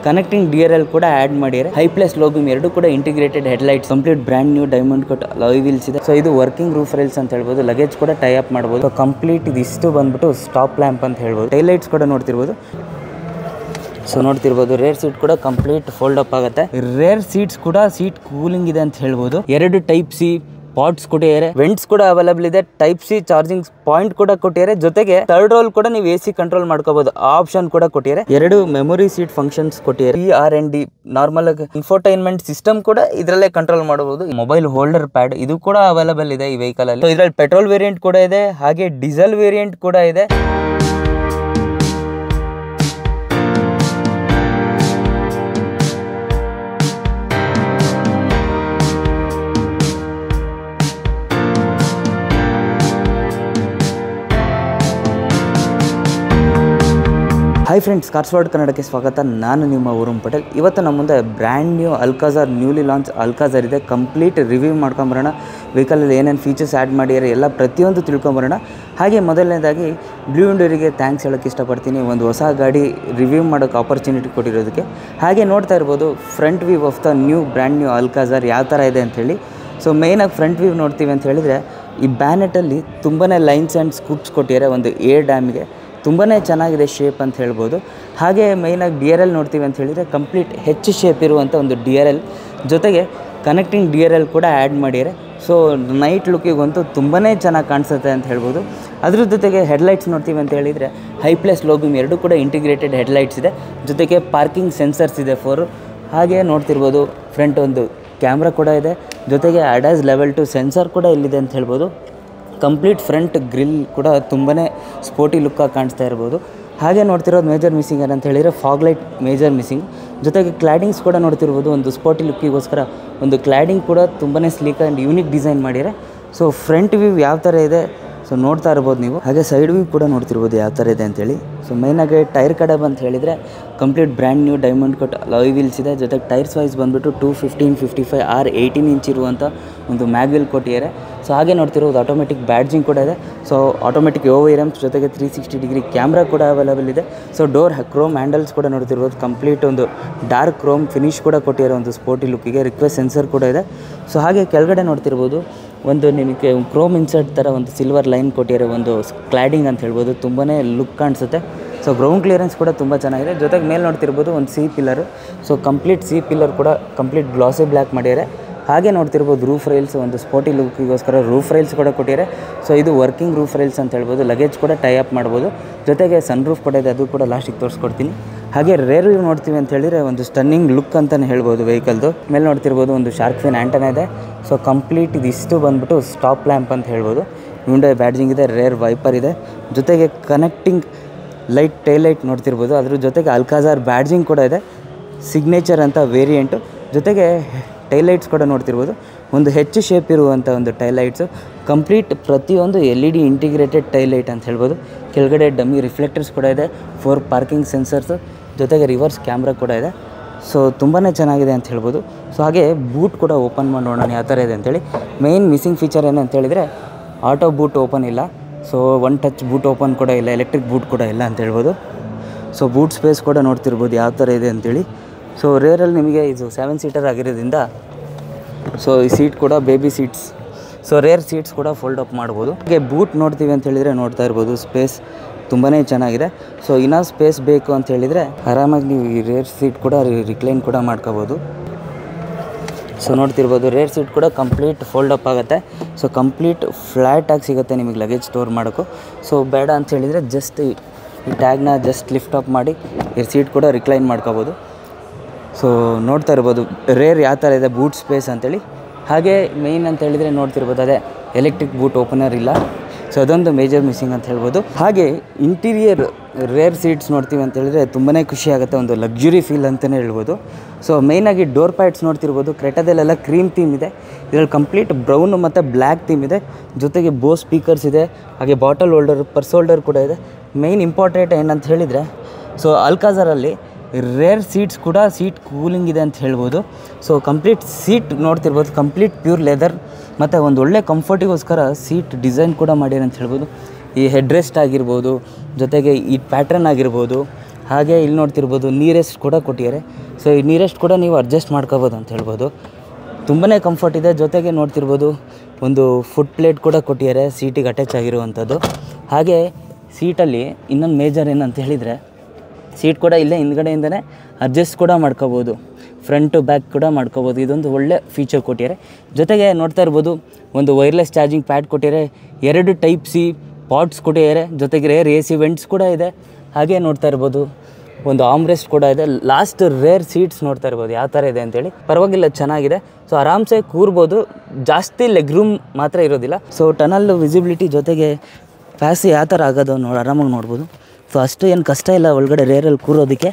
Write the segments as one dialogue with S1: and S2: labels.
S1: connecting D R L ಕೂಡ add ಮಾಡಿದ್ದಾರೆ high plus low beam ಎರಡು ಕೂಡ integrated headlights complete brand new diamond cut alloy wheels ಇದೆ so ಇದು ವರ್ಕಿಂಗ್ ರೂಫ್ ರೈಲ್ಸ್ ಅಂತ ಹೇಳ್ಬೋದು ಲಗೇಜ್ ಕೂಡ ಟೈ ಅಪ್ ಮಾಡ್ಬೋದು ಕಂಪ್ಲೀಟ್ ಇದಿಷ್ಟು ಬಂದ್ಬಿಟ್ಟು ಸ್ಟಾಪ್ ಲ್ಯಾಂಪ್ ಅಂತ ಹೇಳ್ಬೋದು ಟೈಲೈಟ್ಸ್ ಕೂಡ ನೋಡ್ತಿರ್ಬೋದು ಸೊ ನೋಡ್ತಿರ್ಬೋದು ರೇರ್ ಸೀಟ್ ಕೂಡ ಕಂಪ್ಲೀಟ್ ಫೋಲ್ಡ್ ಅಪ್ ಆಗುತ್ತೆ ರೇರ್ ಸೀಟ್ಸ್ ಕೂಡ ಸೀಟ್ ಕೂಲಿಂಗ್ ಇದೆ ಅಂತ ಹೇಳ್ಬೋದು ಎರಡು ಟೈಪ್ ಸಿ ಪಾಟ್ಸ್ ಕೊಟ್ಟಿದ್ದಾರೆ ವೆಂಟ್ಸ್ ಕೂಡ ಅವೈಲೇಬಲ್ ಇದೆ ಟೈಪ್ ಸಿ ಚಾರ್ಜಿಂಗ್ ಪಾಯಿಂಟ್ ಕೂಡ ಕೊಟ್ಟಿದ್ದಾರೆ ಜೊತೆಗೆ ಥರ್ಡ್ ರೋಲ್ ಕೂಡ ನೀವು ಎ ಸಿ ಕಂಟ್ರೋಲ್ ಮಾಡ್ಕೋಬಹುದು ಆ ಆಪ್ಷನ್ ಕೂಡ ಕೊಟ್ಟಿದ್ದಾರೆ ಎರಡು ಮೆಮೊರಿ ಸೀಟ್ ಫಂಕ್ಷನ್ಸ್ ಕೊಟ್ಟಿದ್ದಾರೆ E R N D normal infotainment system ಕೂಡ ಇದರಲ್ಲೇ ಕಂಟ್ರೋಲ್ ಮಾಡಬಹುದು ಮೊಬೈಲ್ ಹೋಲ್ಡರ್ ಪ್ಯಾಡ್ ಇದು ಕೂಡ ಅವೈಲೇಬಲ್ ಇದೆ ಈ ವೆಹಿಕಲ್ ಅಲ್ಲಿ ಇದರಲ್ಲಿ ಪೆಟ್ರೋಲ್ ವೇರಿಯಂಟ್ ಕೂಡ ಇದೆ ಹಾಗೆ ಡೀಸೆಲ್ ವೇರಿಯಂಟ್ ಕೂಡ ಇದೆ ಹಾಯ್ ಫ್ರೆಂಡ್ಸ್ ಕಾರ್ಸ್ವಾಡ್ ಕನ್ನಡಕ್ಕೆ ಸ್ವಾಗತ ನಾನು ನಿಮ್ಮ ವರುಣ್ ಪಟೇಲ್ ಇವತ್ತು ನಮ್ಮ ಮುಂದೆ brand new Alcazar newly launch Alcazar ಇದೆ ಕಂಪ್ಲೀಟ್ ರಿವ್ಯೂ ಮಾಡ್ಕೊಂಬರೋಣ ವೆಹಿಕಲಲ್ಲಿ ಏನೇನು ಫೀಚರ್ಸ್ ಆ್ಯಡ್ ಮಾಡಿದ್ದಾರೆ ಎಲ್ಲ ಪ್ರತಿಯೊಂದು ತಿಳ್ಕೊಂಬರೋಣ ಹಾಗೆ ಮೊದಲನೇದಾಗಿ ಬ್ಲೂ ಇಂಡೋರಿಗೆ ಥ್ಯಾಂಕ್ಸ್ ಹೇಳೋಕ್ಕೆ ಇಷ್ಟಪಡ್ತೀನಿ ಒಂದು ಹೊಸ ಗಾಡಿ ರಿವ್ಯೂ ಮಾಡೋಕ್ಕೆ ಆಪರ್ಚುನಿಟಿ ಕೊಟ್ಟಿರೋದಕ್ಕೆ ಹಾಗೆ ನೋಡ್ತಾ ಇರ್ಬೋದು front view of the new brand new Alcazar ಯಾವ ಥರ ಇದೆ ಅಂಥೇಳಿ ಸೊ ಮೇಯ್ನಾಗಿ ಫ್ರಂಟ್ ವ್ಯೂ ನೋಡ್ತೀವಿ ಅಂತ ಹೇಳಿದರೆ ಈ ಬ್ಯಾನೆಟಲ್ಲಿ ತುಂಬಾ ಲೈನ್ಸ್ ಆ್ಯಂಡ್ ಸ್ಕೂಪ್ಸ್ ಕೊಟ್ಟಿದ್ದಾರೆ ಒಂದು ಏರ್ ಡ್ಯಾಮ್ಗೆ ತುಂಬಾ ಚೆನ್ನಾಗಿದೆ ಶೇಪ್ ಅಂತ ಹೇಳ್ಬೋದು ಹಾಗೆ ಮೈನಾಗಿ ಡಿ ಆರ್ ಎಲ್ ನೋಡ್ತೀವಿ ಅಂತ ಹೇಳಿದರೆ ಕಂಪ್ಲೀಟ್ ಹೆಚ್ಚು ಶೇಪ್ ಇರುವಂಥ ಒಂದು ಡಿ ಆರ್ ಎಲ್ ಜೊತೆಗೆ ಕನೆಕ್ಟಿಂಗ್ ಡಿ ಆರ್ ಎಲ್ ಕೂಡ ಆ್ಯಡ್ ಮಾಡಿದ್ದಾರೆ ಸೊ ನೈಟ್ ಲುಕ್ಕಿಗಂತೂ ತುಂಬಾ ಚೆನ್ನಾಗಿ ಕಾಣಿಸುತ್ತೆ ಅಂತ ಹೇಳ್ಬೋದು ಅದ್ರ ಜೊತೆಗೆ ಹೆಡ್ಲೈಟ್ಸ್ ನೋಡ್ತೀವಿ ಅಂತ ಹೇಳಿದರೆ ಹೈ ಪ್ಲಸ್ ಲೋಬಿಮ್ ಎರಡು ಕೂಡ ಇಂಟಿಗ್ರೇಟೆಡ್ ಹೆಡ್ಲೈಟ್ಸ್ ಇದೆ ಜೊತೆಗೆ ಪಾರ್ಕಿಂಗ್ ಸೆನ್ಸರ್ಸ್ ಇದೆ ಫೋರು ಹಾಗೆ ನೋಡ್ತಿರ್ಬೋದು ಫ್ರಂಟ್ ಒಂದು ಕ್ಯಾಮ್ರಾ ಕೂಡ ಇದೆ ಜೊತೆಗೆ ಅಡ್ಯಾಸ್ ಲೆವೆಲ್ ಟು ಸೆನ್ಸರ್ ಕೂಡ ಇಲ್ಲಿದೆ ಅಂತ ಹೇಳ್ಬೋದು ಕಂಪ್ಲೀಟ್ ಫ್ರಂಟ್ ಗ್ರಿಲ್ ಕೂಡ ತುಂಬಾ ಸ್ಪೋರ್ಟಿ ಲುಕ್ಕಾಗಿ ಕಾಣಿಸ್ತಾ ಇರ್ಬೋದು ಹಾಗೆ ನೋಡ್ತಿರೋದು ಮೇಜರ್ ಮಿಸ್ಸಿಂಗ್ ಏನಂತ ಹೇಳಿದರೆ ಫಾಗ್ ಲೈಟ್ ಮೇಜರ್ ಮಿಸ್ಸಿಂಗ್ ಜೊತೆಗೆ ಕ್ಲಾಡಿಂಗ್ಸ್ ಕೂಡ ನೋಡ್ತಿರ್ಬೋದು ಒಂದು ಸ್ಪೋರ್ಟಿ ಲುಕ್ಕಿಗೋಸ್ಕರ ಒಂದು ಕ್ಲಾಡಿಂಗ್ ಕೂಡ ತುಂಬಾ ಸ್ಲೀಕ್ ಆ್ಯಂಡ್ ಯೂನಿಕ್ ಡಿಸೈನ್ ಮಾಡಿದ್ದಾರೆ ಸೊ ಫ್ರಂಟ್ ವ್ಯೂ ಯಾವ ಥರ ಇದೆ ಸೊ ನೋಡ್ತಾ ಇರ್ಬೋದು ನೀವು ಹಾಗೆ ಸೈಡ್ ವ್ಯೂ ಕೂಡ ನೋಡ್ತಿರ್ಬೋದು ಯಾವ ಥರ ಇದೆ ಅಂತೇಳಿ ಸೊ ಮೈನಾಗಿ ಟೈರ್ ಕಡೆ ಬಂತ ಹೇಳಿದರೆ complete brand new diamond cut alloy wheels ಇದೆ ಜೊತೆಗೆ ಟೈರ್ಸ್ ವೈಸ್ ಬಂದುಬಿಟ್ಟು two fifteen fifty five R eighteen inch ಇರುವಂಥ ಒಂದು ಮ್ಯಾಗ್ವಿಲ್ ಕೊಟ್ಟಿದ್ದಾರೆ ಸೊ ಹಾಗೆ ನೋಡ್ತಿರೋದು ಆಟೋಮೆಟಿಕ್ ಬ್ಯಾಡ್ಜಿಂಗ್ ಕೂಡ ಇದೆ ಸೊ ಆಟೋಮೆಟಿಕ್ ಓ ರಮ್ಸ್ ಜೊತೆಗೆ ತ್ರೀ ಸಿಕ್ಸ್ಟಿ ಡಿಗ್ರಿ ಕ್ಯಾಮ್ರಾ ಕೂಡ ಅವೈಲೇಬಲ್ ಇದೆ ಸೊ ಡೋರ್ ಕ್ರೋಮ್ ಹ್ಯಾಂಡಲ್ಸ್ ಕೂಡ ನೋಡ್ತಿರ್ಬೋದು ಕಂಪ್ಲೀಟ್ ಒಂದು ಡಾರ್ಕ್ ಕ್ರೋಮ್ ಫಿನಿಶ್ ಕೂಡ ಕೊಟ್ಟಿರೋ ಒಂದು ಸ್ಪೋರ್ಟಿ ಲುಕ್ಕಿಗೆ ರಿಕ್ವೆಸ್ಟ್ ಸೆನ್ಸರ್ ಕೂಡ ಇದೆ ಸೊ ಹಾಗೆ ಕೆಳಗಡೆ ನೋಡ್ತಿರ್ಬೋದು ಒಂದು ನಿಮಗೆ ಕ್ರೋಮ್ ಇನ್ಸರ್ಟ್ ಥರ ಒಂದು ಸಿಲ್ವರ್ ಲೈನ್ ಕೊಟ್ಟಿರೋ ಒಂದು ಕ್ಲಾಡಿಂಗ್ ಅಂತ ಹೇಳ್ಬೋದು ತುಂಬಾ ಲುಕ್ ಕಾಣಿಸುತ್ತೆ ಸೊ ಗ್ರೌಂಡ್ ಕ್ಲಿಯರೆನ್ಸ್ ಕೂಡ ತುಂಬ ಚೆನ್ನಾಗಿದೆ ಜೊತೆಗೆ ಮೇಲೆ ನೋಡ್ತಿರ್ಬೋದು ಒಂದು C pillar so complete C pillar ಕೂಡ ಕಂಪ್ಲೀಟ್ ಗ್ಲಾಸಿ ಬ್ಲ್ಯಾಕ್ ಮಾಡಿದ್ದಾರೆ ಹಾಗೆ ನೋಡ್ತಿರ್ಬೋದು ರೂಫ್ ರೈಲ್ಸ್ ಒಂದು ಸ್ಪೋರ್ಟಿ ಲುಕ್ಕಿಗೋಸ್ಕರ ರೂಫ್ ರೈಲ್ಸ್ ಕೂಡ ಕೊಟ್ಟಿದ್ದಾರೆ ಸೊ ಇದು ವರ್ಕಿಂಗ್ ರೂಫ್ ರೈಲ್ಸ್ ಅಂತ ಹೇಳ್ಬೋದು ಲಗೇಜ್ ಕೂಡ ಟೈ ಅಪ್ ಮಾಡ್ಬೋದು ಜೊತೆಗೆ ಸನ್ ರೂಫ್ ಕೂಡ ಇದೆ ಅದು ಕೂಡ ಲಾಸ್ಟಿಗೆ ತೋರಿಸ್ಕೊಡ್ತೀನಿ ಹಾಗೆ ರೇರ್ ವ್ಯೂ ನೋಡ್ತೀವಿ ಅಂತ ಹೇಳಿದರೆ ಒಂದು ಸ್ಟನ್ನಿಂಗ್ ಲುಕ್ ಅಂತಲೇ ಹೇಳ್ಬೋದು ವೆಹಿಕಲ್ದು ಮೇಲೆ ನೋಡ್ತಿರ್ಬೋದು ಒಂದು ಶಾರ್ಕ್ ಫಿನ್ ಆ್ಯಂಟನ ಇದೆ ಸೊ ಕಂಪ್ಲೀಟ್ ಇದಿಷ್ಟು ಬಂದ್ಬಿಟ್ಟು ಸ್ಟಾಪ್ ಲ್ಯಾಂಪ್ ಅಂತ ಹೇಳ್ಬೋದು ವಿಂಡೋ ಬ್ಯಾಡ್ಜಿಂಗ್ ಇದೆ ರೇರ್ ವೈಪರ್ ಇದೆ ಜೊತೆಗೆ ಕನೆಕ್ಟಿಂಗ್ ಲೈಟ್ ಟೈಲೈಟ್ ನೋಡ್ತಿರ್ಬೋದು ಅದ್ರ ಜೊತೆಗೆ ಅಲ್ಕಾಜಾರ್ ಬ್ಯಾಡ್ಜಿಂಗ್ ಕೂಡ ಇದೆ ಸಿಗ್ನೇಚರ್ ಅಂತ ವೇರಿಯಂಟು ಜೊತೆಗೆ ಟೈಲೈಟ್ಸ್ ಕೂಡ ನೋಡ್ತಿರ್ಬೋದು ಒಂದು ಹೆಚ್ಚು ಶೇಪ್ ಇರುವಂಥ ಒಂದು ಟೈಲೈಟ್ಸು ಕಂಪ್ಲೀಟ್ ಪ್ರತಿಯೊಂದು L E D integrated taillight ಅಂತ ಹೇಳ್ಬೋದು ಕೆಳಗಡೆ ಡಮ್ಮಿ ರಿಫ್ಲೆಕ್ಟರ್ಸ್ ಕೂಡ ಇದೆ ಫೋರ್ ಪಾರ್ಕಿಂಗ್ ಸೆನ್ಸರ್ಸು ಜೊತೆಗೆ ರಿವರ್ಸ್ ಕ್ಯಾಮ್ರಾ ಕೂಡ ಇದೆ ಸೊ ತುಂಬಾ ಚೆನ್ನಾಗಿದೆ ಅಂತ ಹೇಳ್ಬೋದು ಸೊ ಹಾಗೆ ಬೂಟ್ ಕೂಡ ಓಪನ್ ಮಾಡಿ ನೋಡೋಣ ಯಾವ ಥರ ಇದೆ ಅಂತೇಳಿ ಮೇಯ್ನ್ ಮಿಸ್ಸಿಂಗ್ ಫೀಚರ್ ಏನು ಅಂತ ಹೇಳಿದರೆ ಆಟೋ ಬೂಟ್ ಓಪನ್ ಇಲ್ಲ so one touch boot open ಕೂಡ ಇಲ್ಲ ಎಲೆಕ್ಟ್ರಿಕ್ ಬೂಟ್ ಕೂಡ ಇಲ್ಲ ಅಂತ ಹೇಳ್ಬೋದು ಸೊ ಬೂಟ್ ಸ್ಪೇಸ್ ಕೂಡ ನೋಡ್ತಿರ್ಬೋದು ಯಾವ ಥರ ಇದೆ ಅಂತೇಳಿ ಸೊ ರೇರಲ್ಲಿ ನಿಮಗೆ ಇದು ಸೆವೆನ್ ಸೀಟರ್ ಆಗಿರೋದ್ರಿಂದ ಸೊ ಈ ಸೀಟ್ ಕೂಡ baby seats so rear seats ಕೂಡ ಫೋಲ್ಡ್ ಅಪ್ ಮಾಡ್ಬೋದು ಹಾಗೆ ಬೂಟ್ ನೋಡ್ತೀವಿ ಅಂತ ಹೇಳಿದರೆ ನೋಡ್ತಾ ಇರ್ಬೋದು ಸ್ಪೇಸ್ ತುಂಬಾ ಚೆನ್ನಾಗಿದೆ ಸೊ ಇನ್ನೂ ಸ್ಪೇಸ್ ಬೇಕು ಅಂತ ಹೇಳಿದರೆ ಆರಾಮಾಗಿ ನೀವು ಈ ರೇರ್ ಸೀಟ್ ಕೂಡ ರಿಕ್ಲೈನ್ ಕೂಡ ಮಾಡ್ಕೋಬೋದು ಸೊ ನೋಡ್ತಿರ್ಬೋದು ರೇರ್ ಸೀಟ್ ಕೂಡ ಕಂಪ್ಲೀಟ್ ಫೋಲ್ಡ್ ಅಪ್ ಆಗುತ್ತೆ ಸೊ ಕಂಪ್ಲೀಟ್ ಫ್ಲ್ಯಾಟಾಗಿ ಸಿಗುತ್ತೆ ನಿಮಗೆ ಲಗೇಜ್ ಸ್ಟೋರ್ ಮಾಡೋಕ್ಕೂ ಸೊ ಬೇಡ ಅಂತ ಹೇಳಿದರೆ ಜಸ್ಟ್ ಈ ಟ್ಯಾಗ್ನ ಜಸ್ಟ್ ಲಿಫ್ಟ್ ಅಪ್ ಮಾಡಿ ಈ ಸೀಟ್ ಕೂಡ ರಿಕ್ಲೈನ್ ಮಾಡ್ಕೋಬೋದು ಸೊ ನೋಡ್ತಾ ಇರ್ಬೋದು ರೇರ್ ಯಾವ ಥರ ಇದೆ ಬೂಟ್ ಸ್ಪೇಸ್ ಅಂತೇಳಿ ಹಾಗೆ ಮೇಯ್ನ್ ಅಂತ ಹೇಳಿದರೆ ನೋಡ್ತಿರ್ಬೋದು ಅದೇ ಎಲೆಕ್ಟ್ರಿಕ್ ಬೂಟ್ ಓಪನರ್ ಇಲ್ಲ ಸೊ ಅದೊಂದು ಮೇಜರ್ ಮಿಸ್ಸಿಂಗ್ ಅಂತ ಹೇಳ್ಬೋದು ಹಾಗೆ ಇಂಟೀರಿಯರ್ ರೇರ್ ಸೀಟ್ಸ್ ನೋಡ್ತೀವಿ ಅಂತ ಹೇಳಿದ್ರೆ ತುಂಬಾ ಖುಷಿ ಆಗುತ್ತೆ ಒಂದು ಲಕ್ಸುರಿ ಫೀಲ್ ಅಂತಲೇ ಹೇಳ್ಬೋದು ಸೊ ಮೇಯ್ನಾಗಿ ಡೋರ್ ಪ್ಯಾಡ್ಸ್ ನೋಡ್ತಿರ್ಬೋದು ಕ್ರೆಟದಲ್ಲೆಲ್ಲ ಕ್ರೀಮ್ ಥೀಮ್ ಇದೆ ಇದರಲ್ಲಿ ಕಂಪ್ಲೀಟ್ ಬ್ರೌನ್ ಮತ್ತು ಬ್ಲ್ಯಾಕ್ ಥೀಮ್ ಇದೆ ಜೊತೆಗೆ ಬೋ ಸ್ಪೀಕರ್ಸ್ ಇದೆ ಹಾಗೆ ಬಾಟಲ್ ಹೋಲ್ಡರ್ ಪರ್ಸ್ ಹೋಲ್ಡರ್ ಕೂಡ ಇದೆ ಮೇಯ್ನ್ ಇಂಪಾರ್ಟೆಂಟ್ ಏನಂತ ಹೇಳಿದರೆ ಸೊ ಅಲ್ಕಾಜರಲ್ಲಿ ರೇರ್ ಸೀಟ್ಸ್ ಕೂಡ ಸೀಟ್ ಕೂಲಿಂಗ್ ಇದೆ ಅಂತ ಹೇಳ್ಬೋದು ಸೊ ಕಂಪ್ಲೀಟ್ ಸೀಟ್ ನೋಡ್ತಿರ್ಬೋದು ಕಂಪ್ಲೀಟ್ ಪ್ಯೂರ್ ಲೆದರ್ ಮತ್ತು ಒಂದು ಒಳ್ಳೆ ಕಂಫರ್ಟಿಗೋಸ್ಕರ ಸೀಟ್ ಡಿಸೈನ್ ಕೂಡ ಮಾಡ್ಯಾರ ಅಂತ ಹೇಳ್ಬೋದು ಈ ಹೆಡ್ ರೆಸ್ಟ್ ಆಗಿರ್ಬೋದು ಜೊತೆಗೆ ಈ ಪ್ಯಾಟ್ರನ್ ಆಗಿರ್ಬೋದು ಹಾಗೆ ಇಲ್ಲಿ ನೋಡ್ತಿರ್ಬೋದು ನೀರೆಸ್ಟ್ ಕೂಡ ಕೊಟ್ಟಿದ್ದಾರೆ ಸೊ ಈ ನೀರೆಸ್ಟ್ ಕೂಡ ನೀವು ಅಡ್ಜಸ್ಟ್ ಮಾಡ್ಕೋಬೋದು ಅಂತ ಹೇಳ್ಬೋದು ತುಂಬಾ ಕಂಫರ್ಟ್ ಇದೆ ಜೊತೆಗೆ ನೋಡ್ತಿರ್ಬೋದು ಒಂದು ಫುಡ್ ಪ್ಲೇಟ್ ಕೂಡ ಕೊಟ್ಟಿದ್ದಾರೆ ಸೀಟಿಗೆ ಅಟ್ಯಾಚ್ ಆಗಿರುವಂಥದ್ದು ಹಾಗೆ ಸೀಟಲ್ಲಿ ಇನ್ನೊಂದು ಮೇಜರ್ ಏನಂತ ಹೇಳಿದರೆ ಸೀಟ್ ಕೂಡ ಇಲ್ಲೇ ಹಿಂದ್ಗಡೆಯಿಂದನೇ ಅಡ್ಜಸ್ಟ್ ಕೂಡ ಮಾಡ್ಕೋಬೋದು ಫ್ರಂಟು ಬ್ಯಾಕ್ ಕೂಡ ಮಾಡ್ಕೋಬೋದು ಇದೊಂದು ಒಳ್ಳೆ ಫೀಚರ್ ಕೊಟ್ಟಿದ್ದಾರೆ ಜೊತೆಗೆ ನೋಡ್ತಾ ಇರ್ಬೋದು ಒಂದು ವೈರ್ಲೆಸ್ ಚಾರ್ಜಿಂಗ್ ಪ್ಯಾಡ್ ಕೊಟ್ಟಿದ್ದಾರೆ ಎರಡು ಟೈಪ್ ಸಿ ಪಾಟ್ಸ್ ಕೊಟ್ಟಿದ್ದಾರೆ ಜೊತೆಗೆ ರೇರ್ ಎ ಸಿ ವೆಂಟ್ಸ್ ಕೂಡ ಇದೆ ಹಾಗೆ ನೋಡ್ತಾ ಇರ್ಬೋದು ಒಂದು ಆಮ್ರೆಸ್ಟ್ ಕೂಡ ಇದೆ ಲಾಸ್ಟ್ ರೇರ್ ಸೀಟ್ಸ್ ನೋಡ್ತಾ ಇರ್ಬೋದು ಯಾವ ಥರ ಇದೆ ಅಂತೇಳಿ ಪರವಾಗಿಲ್ಲ ಚೆನ್ನಾಗಿದೆ ಸೊ ಆರಾಮ್ಸೆ ಕೂರ್ಬೋದು ಜಾಸ್ತಿ ಲೆಗ್ ರೂಮ್ ಮಾತ್ರ ಇರೋದಿಲ್ಲ ಸೊ ಟನಲ್ ವಿಸಿಬಿಲಿಟಿ ಜೊತೆಗೆ ಪ್ಯಾಸಿ ಯಾವ ಥರ ಆಗೋದು ನೋಡಿ ಆರಾಮಾಗಿ ನೋಡ್ಬೋದು ಸೊ ಅಷ್ಟು ಏನು ಕಷ್ಟ ಇಲ್ಲ ಒಳಗಡೆ ರೇರಲ್ಲಿ ಕೂರೋದಕ್ಕೆ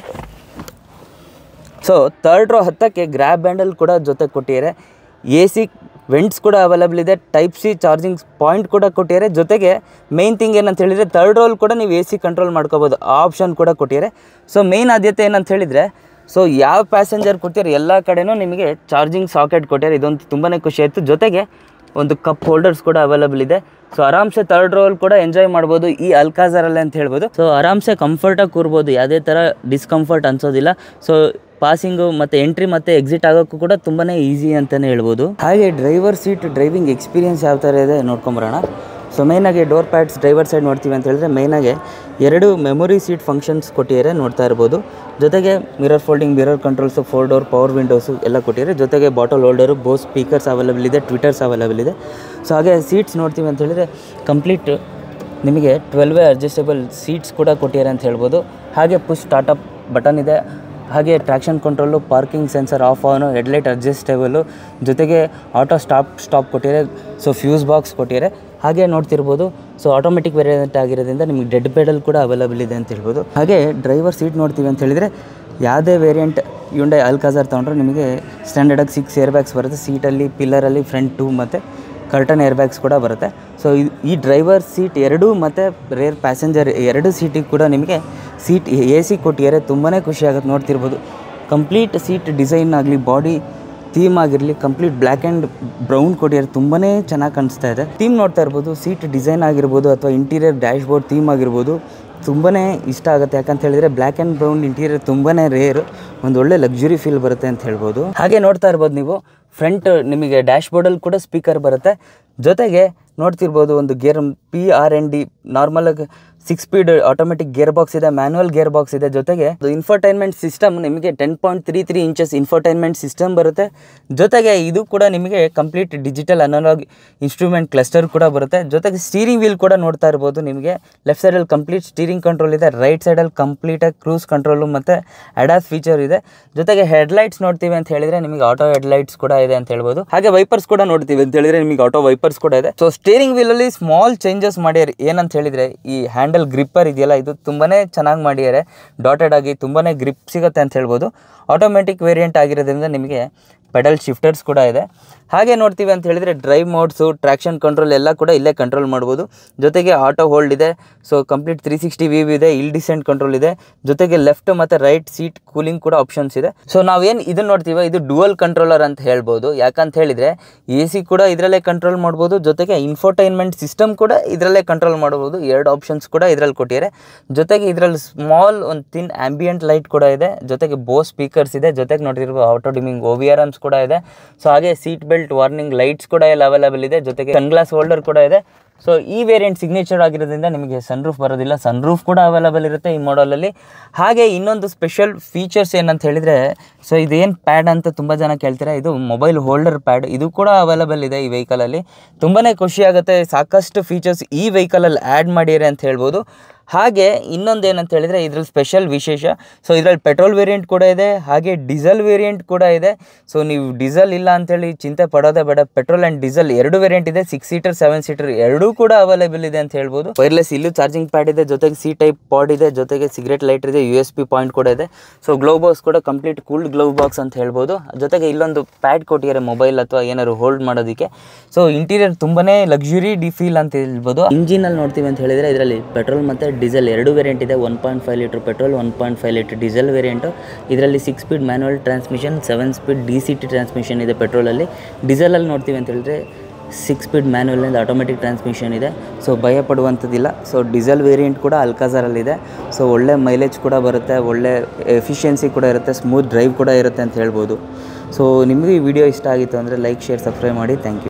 S1: ಸೊ ತರ್ಡ್ ರೋ ಹತ್ತಕ್ಕೆ ಗ್ರ್ಯಾಬ್ ಬ್ಯಾಂಡಲ್ ಕೂಡ ಜೊತೆ ಕೊಟ್ಟಿದ್ದಾರೆ ಎ ಸಿ ವೆಂಟ್ಸ್ ಕೂಡ ಅವೈಲಬಲ್ ಇದೆ ಟೈಪ್ ಸಿ ಚಾರ್ಜಿಂಗ್ ಪಾಯಿಂಟ್ ಕೂಡ ಕೊಟ್ಟಿದ್ದಾರೆ ಜೊತೆಗೆ ಮೇನ್ ಥಿಂಗ್ ಏನಂತ ಹೇಳಿದರೆ ತರ್ಡ್ ರೋಲ್ ಕೂಡ ನೀವು ಎ ಸಿ ಕಂಟ್ರೋಲ್ ಮಾಡ್ಕೋಬೋದು ಆ ಆಪ್ಷನ್ ಕೂಡ ಕೊಟ್ಟಿದ್ದಾರೆ ಸೊ ಮೇನ್ ಆದ್ಯತೆ ಏನಂತ ಹೇಳಿದರೆ ಸೊ ಯಾವ ಪ್ಯಾಸೆಂಜರ್ ಕೊಟ್ಟಿದ್ದಾರೆ ಎಲ್ಲ ಕಡೆನೂ ನಿಮಗೆ ಚಾರ್ಜಿಂಗ್ ಸಾಕೆಟ್ ಕೊಟ್ಟಿದ್ದಾರೆ ಇದೊಂದು ತುಂಬಾ ಖುಷಿ ಆಯಿತು ಜೊತೆಗೆ ಒಂದು ಕಪ್ ಹೋಲ್ಡರ್ಸ್ ಕೂಡ ಅವೈಲಬಲ್ ಇದೆ ಸೊ ಆರಾಮ್ಸೆ ತರ್ಡ್ ರೋಲ್ ಕೂಡ ಎಂಜಾಯ್ ಮಾಡ್ಬೋದು ಈ ಅಲ್ಕಾಜಾರಲ್ಲಿ ಅಂತ ಹೇಳ್ಬೋದು ಸೊ ಆರಾಮ್ಸೆ ಕಂಫರ್ಟಾಗಿ ಕೂರ್ಬೋದು ಯಾವುದೇ ಥರ ಡಿಸ್ಕಂಫರ್ಟ್ ಅನ್ಸೋದಿಲ್ಲ ಸೊ ಪಾಸಿಂಗು ಮತ್ತು ಎಂಟ್ರಿ ಮತ್ತು ಎಕ್ಸಿಟ್ ಆಗೋಕ್ಕೂ ಕೂಡ ತುಂಬಾ ಈಸಿ ಅಂತಲೇ ಹೇಳ್ಬೋದು ಹಾಗೆ ಡ್ರೈವರ್ ಸೀಟ್ ಡ್ರೈವಿಂಗ್ ಎಕ್ಸ್ಪೀರಿಯನ್ಸ್ ಯಾವ ಥರ ಇದೆ ನೋಡ್ಕೊಂಬರೋಣ ಸೊ ಮೇಯ್ನಾಗಿ ಡೋರ್ ಪ್ಯಾಡ್ಸ್ ಡ್ರೈವರ್ ಸೈಡ್ ನೋಡ್ತೀವಿ ಅಂತ ಹೇಳಿದ್ರೆ ಮೇಯ್ನಾಗಿ ಎರಡು ಮೆಮೊರಿ ಸೀಟ್ ಫಂಕ್ಷನ್ಸ್ ಕೊಟ್ಟಿದ್ದಾರೆ ನೋಡ್ತಾ ಇರ್ಬೋದು ಜೊತೆಗೆ mirror folding mirror controls four door power windows ಎಲ್ಲ ಕೊಟ್ಟಿದ್ದಾರೆ ಜೊತೆಗೆ bottle holder Bose speakers available ಇದೆ ಟ್ವಿಟರ್ಸ್ ಅವೈಲಬಲ್ ಇದೆ ಸೊ ಹಾಗೆ ಸೀಟ್ಸ್ ನೋಡ್ತೀವಿ ಅಂತ ಹೇಳಿದ್ರೆ ಕಂಪ್ಲೀಟ್ ನಿಮಗೆ ಟ್ವೆಲ್ ವೇ ಅಡ್ಜಸ್ಟೇಬಲ್ ಸೀಟ್ಸ್ ಕೂಡ ಕೊಟ್ಟಿದ್ದಾರೆ ಅಂತ ಹೇಳ್ಬೋದು ಹಾಗೆ ಪುಷ್ ಸ್ಟಾರ್ಟಪ್ ಬಟನ್ ಇದೆ ಹಾಗೆ traction control parking sensor off on headlight adjustable ಜೊತೆಗೆ ಆಟೋ ಸ್ಟಾಪ್ ಸ್ಟಾಪ್ ಕೊಟ್ಟಿದ್ದಾರೆ ಸೊ ಫ್ಯೂಸ್ ಬಾಕ್ಸ್ ಕೊಟ್ಟಿದ್ದಾರೆ ಹಾಗೆ ನೋಡ್ತಿರ್ಬೋದು ಸೊ ಆಟೋಮೆಟಿಕ್ ವೇರಿಯಂಟ್ ಆಗಿರೋದ್ರಿಂದ ನಿಮಗೆ ಡೆಡ್ ಪೆಡಲ್ ಕೂಡ ಅವೈಲಬಲ್ ಇದೆ ಅಂತ ಹೇಳ್ಬೋದು ಹಾಗೆ ಡ್ರೈವರ್ ಸೀಟ್ ನೋಡ್ತೀವಿ ಅಂತ ಹೇಳಿದರೆ ಯಾವುದೇ ವೇರಿಯಂಟ್ ಯುಂಡೈ ಅಲ್ಕಾಜಾರ್ ತೊಗೊಂಡ್ರೆ ನಿಮಗೆ ಸ್ಟ್ಯಾಂಡರ್ಡಾಗಿ ಸಿಕ್ಸ್ ಏರ್ ಬ್ಯಾಗ್ಸ್ ಬರುತ್ತೆ ಸೀಟಲ್ಲಿ ಪಿಲ್ಲರಲ್ಲಿ ಫ್ರಂಟ್ ಟೂ ಮತ್ತು ಕರ್ಟನ್ ಏರ್ ಬ್ಯಾಗ್ಸ್ ಕೂಡ ಬರುತ್ತೆ ಸೊ ಈ ಡ್ರೈವರ್ ಸೀಟ್ ಎರಡೂ ಮತ್ತು ರೇರ್ ಪ್ಯಾಸೆಂಜರ್ ಎರಡು ಸೀಟಿಗೆ ಕೂಡ ನಿಮಗೆ ಸೀಟ್ ಎ ಸಿ ಕೊಟ್ಟಿದ್ದಾರೆ ತುಂಬಾ ಖುಷಿ ಆಗುತ್ತೆ ನೋಡ್ತಿರ್ಬೋದು ಕಂಪ್ಲೀಟ್ ಸೀಟ್ ಡಿಸೈನ್ ಆಗಲಿ ಬಾಡಿ ಥೀಮ್ ಆಗಿರಲಿ ಕಂಪ್ಲೀಟ್ ಬ್ಲ್ಯಾಕ್ ಆ್ಯಂಡ್ ಬ್ರೌನ್ ಕೊಟ್ಟಿದ್ದಾರೆ ತುಂಬಾ ಚೆನ್ನಾಗಿ ಕಾಣಿಸ್ತಾ ಇದೆ ಥೀಮ್ ನೋಡ್ತಾ ಇರ್ಬೋದು ಸೀಟ್ ಡಿಸೈನ್ ಆಗಿರ್ಬೋದು ಅಥವಾ ಇಂಟೀರಿಯರ್ ಡ್ಯಾಶ್ ಬೋರ್ಡ್ ಥೀಮ್ ಆಗಿರ್ಬೋದು ತುಂಬಾ ಇಷ್ಟ ಆಗುತ್ತೆ ಯಾಕಂತ ಹೇಳಿದರೆ ಬ್ಲ್ಯಾಕ್ ಆ್ಯಂಡ್ ಬ್ರೌನ್ ಇಂಟೀರಿಯರ್ ತುಂಬಾ ರೇರ್ ಒಂದು ಒಳ್ಳೆ ಲಕ್ಸುರಿ ಫೀಲ್ ಬರುತ್ತೆ ಅಂತ ಹೇಳ್ಬೋದು ಹಾಗೆ ನೋಡ್ತಾ ಇರ್ಬೋದು ನೀವು ಫ್ರಂಟ್ ನಿಮಗೆ ಡ್ಯಾಶ್ ಬೋರ್ಡಲ್ಲಿ ಕೂಡ ಸ್ಪೀಕರ್ ಬರುತ್ತೆ ಜೊತೆಗೆ ನೋಡ್ತಿರ್ಬೋದು ಒಂದು gear P R N D ನಾರ್ಮಲಾಗಿ six speed automatic gear box ಇದೆ ಮ್ಯಾನುವಲ್ ಗೇರ್ ಬಾಕ್ಸ್ ಇದೆ ಜೊತೆಗೆ ಇನ್ಫರ್ಟೈನ್ಮೆಂಟ್ ಸಿಸ್ಟಮ್ ನಿಮಗೆ ten point three three inches infotainment system ಬರುತ್ತೆ ಜೊತೆಗೆ ಇದು ಕೂಡ ನಿಮಗೆ complete digital analog instrument cluster ಕೂಡ ಬರುತ್ತೆ ಜೊತೆಗೆ ಸ್ಟೀರಿಂಗ್ ವೀಲ್ ಕೂಡ ನೋಡ್ತಾ ಇರ್ಬೋದು ನಿಮಗೆ ಲೆಫ್ಟ್ ಸೈಡಲ್ಲಿ ಕಂಪ್ಲೀಟ್ ಸ್ಟೀರಿಂಗ್ ಕಂಟ್ರೋಲ್ ಇದೆ ರೈಟ್ ಸೈಡಲ್ಲಿ ಕಂಪ್ಲೀಟಾಗಿ ಕ್ರೂಸ್ ಕಂಟ್ರೋಲು ಮತ್ತು ಅಡಾಸ್ ಫೀಚರ್ ಇದೆ ಜೊತೆಗೆ ಹೆಡ್ಲೈಟ್ಸ್ ನೋಡ್ತೀವಿ ಅಂತ ಹೇಳಿದ್ರೆ ನಿಮಗೆ ಆಟೋ ಹೆಡ್ಲೈಟ್ಸ್ ಕೂಡ ಇದೆ ಅಂತ ಹೇಳ್ಬೋದು ಹಾಗೆ ವೈಪರ್ಸ್ ಕೂಡ ನೋಡ್ತೀವಿ ಅಂತ ಹೇಳಿದ್ರೆ ನಿಮಗೆ ಆಟೋ ವೈಪರ್ಸ್ ಕೂಡ ಇದೆ ಸೊ ಸ್ಟೇರಿಂಗ್ ವೀಲಲ್ಲಿ ಸ್ಮಾಲ್ ಚೇಂಜಸ್ ಮಾಡ್ಯಾರ ಏನಂತ ಹೇಳಿದ್ರೆ ಈ ಹ್ಯಾಂಡಲ್ ಗ್ರಿಪ್ಪರ್ ಇದೆಯಲ್ಲ ಇದು ತುಂಬಾನೇ ಚೆನ್ನಾಗಿ ಮಾಡಿದ್ದಾರೆ ಡಾಟೆಡ್ ಆಗಿ ತುಂಬಾನೇ ಗ್ರಿಪ್ ಸಿಗುತ್ತೆ ಅಂತ ಹೇಳ್ಬೋದು ಆಟೋಮೆಟಿಕ್ ವೇರಿಯಂಟ್ ಆಗಿರೋದ್ರಿಂದ ನಿಮಗೆ ಪೆಡಲ್ ಶಿಫ್ಟರ್ಸ್ ಕೂಡ ಇದೆ ಹಾಗೆ ನೋಡ್ತೀವಿ ಅಂತ ಹೇಳಿದರೆ ಡ್ರೈವ್ ಮೋಡ್ಸು ಟ್ರ್ಯಾಕ್ಷನ್ ಕಂಟ್ರೋಲ್ ಎಲ್ಲ ಕೂಡ ಇಲ್ಲೇ ಕಂಟ್ರೋಲ್ ಮಾಡ್ಬೋದು ಜೊತೆಗೆ ಆಟೋ ಹೋಲ್ಡ್ ಇದೆ so complete three sixty V ಇದೆ ಇಲ್ ಡಿಸೆಂಟ್ ಕಂಟ್ರೋಲ್ ಇದೆ ಜೊತೆಗೆ ಲೆಫ್ಟ್ ಮತ್ತು ರೈಟ್ ಸೀಟ್ ಕೂಲಿಂಗ್ ಕೂಡ ಆಪ್ಷನ್ಸ್ ಇದೆ ಸೊ ನಾವೇನು ಇದನ್ನ ನೋಡ್ತೀವಿ ಇದು ಡುವಲ್ ಕಂಟ್ರೋಲರ್ ಅಂತ ಹೇಳ್ಬೋದು ಯಾಕಂತ ಹೇಳಿದರೆ ಎ ಸಿ ಕೂಡ ಇದರಲ್ಲೇ ಕಂಟ್ರೋಲ್ ಮಾಡ್ಬೋದು ಜೊತೆಗೆ ಇನ್ಫೋಟೈನ್ಮೆಂಟ್ ಸಿಸ್ಟಮ್ ಕೂಡ ಇದರಲ್ಲೇ ಕಂಟ್ರೋಲ್ ಮಾಡ್ಬೋದು ಎರಡು ಆಪ್ಷನ್ಸ್ ಕೂಡ ಇದರಲ್ಲಿ ಕೊಟ್ಟಿದ್ದಾರೆ ಜೊತೆಗೆ ಇದರಲ್ಲಿ ಸ್ಮಾಲ್ ಒಂದು ತಿನ್ ಆಂಬಿಯಂಟ್ ಲೈಟ್ ಕೂಡ ಇದೆ ಜೊತೆಗೆ ಬೋ ಸ್ಪೀಕರ್ಸ್ ಇದೆ ಜೊತೆಗೆ ನೋಡಿರ್ಬೋದು auto dimming O V R Ms ಕೂಡ ಇದೆ ಸೊ ಹಾಗೆ ಸೀಟ್ ಬೆಲ್ಟ್ ವಾರ್ನಿಂಗ್ ಲೈಟ್ಸ್ ಕೂಡ ಎಲ್ಲ ಅವೈಲೇಬಲ್ ಇದೆ ಜೊತೆಗೆ ಸನ್ಗ್ಲಾಸ್ ಹೋಲ್ಡರ್ ಕೂಡ ಇದೆ ಸೊ ಈ ವೇರಿಯಂಟ್ ಸಿಗ್ನೇಚರ್ ಆಗಿರೋದ್ರಿಂದ ನಿಮಗೆ ಸನ್ರೂಫ್ ಬರೋದಿಲ್ಲ ಸನ್ರೂಫ್ ಕೂಡ ಅವೈಲೇಬಲ್ ಇರುತ್ತೆ ಈ ಮಾಡಲಲ್ಲಿ ಹಾಗೆ ಇನ್ನೊಂದು ಸ್ಪೆಷಲ್ ಫೀಚರ್ಸ್ ಏನಂತ ಹೇಳಿದರೆ ಸೊ ಇದೇನು ಪ್ಯಾಡ್ ಅಂತ ತುಂಬ ಜನ ಕೇಳ್ತೀರಾ ಇದು ಮೊಬೈಲ್ ಹೋಲ್ಡರ್ ಪ್ಯಾಡ್ ಇದು ಕೂಡ ಅವೈಲೇಬಲ್ ಇದೆ ಈ ವೆಹಿಕಲಲ್ಲಿ ತುಂಬಾ ಖುಷಿ ಆಗುತ್ತೆ ಸಾಕಷ್ಟು ಫೀಚರ್ಸ್ ಈ ವೆಹಿಕಲಲ್ಲಿ ಆ್ಯಡ್ ಮಾಡಿದ್ದಾರೆ ಅಂತ ಹೇಳ್ಬೋದು ಹಾಗೆ ಇನ್ನೊಂದು ಏನಂತ ಹೇಳಿದರೆ ಇದ್ರಲ್ಲಿ ಸ್ಪೆಷಲ್ ವಿಶೇಷ ಸೊ ಇದರಲ್ಲಿ ಪೆಟ್ರೋಲ್ ವೇರಿಯಂಟ್ ಕೂಡ ಇದೆ ಹಾಗೆ ಡೀಸೆಲ್ ವೇರಿಯಂಟ್ ಕೂಡ ಇದೆ ಸೊ ನೀವು ಡೀಸೆಲ್ ಇಲ್ಲ ಅಂತೇಳಿ ಚಿಂತೆ ಪಡೋದೇ ಬೇಡ ಪೆಟ್ರೋಲ್ ಆ್ಯಂಡ್ ಡೀಸೆಲ್ ಎರಡು ವೇರಿಯಂಟ್ ಇದೆ ಸಿಕ್ಸ್ ಸೀಟರ್ ಸೆವೆನ್ ಸೀಟರ್ ಎರಡೂ ಕೂಡ ಅವೈಲೇಬಲ್ ಇದೆ ಅಂತ ಹೇಳ್ಬೋದು ವೈರ್ಲೆಸ್ ಇಲ್ಲೂ ಚಾರ್ಜಿಂಗ್ ಪ್ಯಾಡ್ ಇದೆ ಜೊತೆಗೆ ಸಿ ಟೈಪ್ ಪಾಡ್ ಇದೆ ಜೊತೆಗೆ ಸಿಗರೇಟ್ ಲೈಟ್ ಇದೆ ಯು ಎಸ್ ಪಿ ಪಾಯಿಂಟ್ ಕೂಡ ಇದೆ ಸೊ ಗ್ಲೋ ಬಾಕ್ಸ್ ಕೂಡ ಕಂಪ್ಲೀಟ್ ಕೂಲ್ಡ್ ಗ್ಲೋ ಬಾಕ್ಸ್ ಅಂತ ಹೇಳ್ಬೋದು ಜೊತೆಗೆ ಇಲ್ಲೊಂದು ಪ್ಯಾಡ್ ಕೊಟ್ಟಿದ್ದಾರೆ ಮೊಬೈಲ್ ಅಥವಾ ಏನಾದ್ರು ಹೋಲ್ಡ್ ಮಾಡೋದಕ್ಕೆ ಸೊ ಇಂಟೀರಿಯರ್ ತುಂಬಾನೇ ಲಕ್ಸುರಿ ಡಿ ಫೀಲ್ ಅಂತ ಹೇಳ್ಬೋದು ಇಂಜಿನಲ್ಲಿ ನೋಡ್ತೀವಿ ಅಂತ ಹೇಳಿದರೆ ಇದರಲ್ಲಿ ಪೆಟ್ರೋಲ್ ಮತ್ತು ಡೀಸೆಲ್ ಎರಡು ವೇರಿಯಂಟ್ ಇದೆ one point five litre petrol one point five litre diesel variant ಇದರಲ್ಲಿ six speed manual transmission seven speed D C T transmission ಇದೆ ಪೆಟ್ರೋಲಲ್ಲಿ ಡೀಸೆಲಲ್ಲಿ ನೋಡ್ತೀವಿ ಅಂತ ಹೇಳಿದ್ರೆ ಸಿಕ್ಸ್ ಸ್ಪೀಡ್ ಮ್ಯಾನ್ಯಲ್ನಿಂದ ಆಟೋಮೆಟಿಕ್ ಟ್ರಾನ್ಸ್ಮಿಷನ್ ಇದೆ ಸೊ ಭಯ ಪಡುವಂಥದ್ದಿಲ್ಲ ಸೊ ಡೀಸೆಲ್ ವೇರಿಯಂಟ್ ಕೂಡ ಅಲ್ಕಾಜಾರಲ್ಲಿದೆ ಸೊ ಒಳ್ಳೆ ಮೈಲೇಜ್ ಕೂಡ ಬರುತ್ತೆ ಒಳ್ಳೆ ಎಫಿಷಿಯನ್ಸಿ ಕೂಡ ಇರುತ್ತೆ ಸ್ಮೂತ್ ಡ್ರೈವ್ ಕೂಡ ಇರುತ್ತೆ ಅಂತ ಹೇಳ್ಬೋದು ಸೊ ನಿಮಗೂ ಈ ವಿಡಿಯೋ ಇಷ್ಟ ಆಗಿತ್ತು ಅಂದರೆ ಲೈಕ್ ಶೇರ್ ಸಬ್ಸ್ಕ್ರೈಬ್ ಮಾಡಿ ಥ್ಯಾಂಕ್ ಯು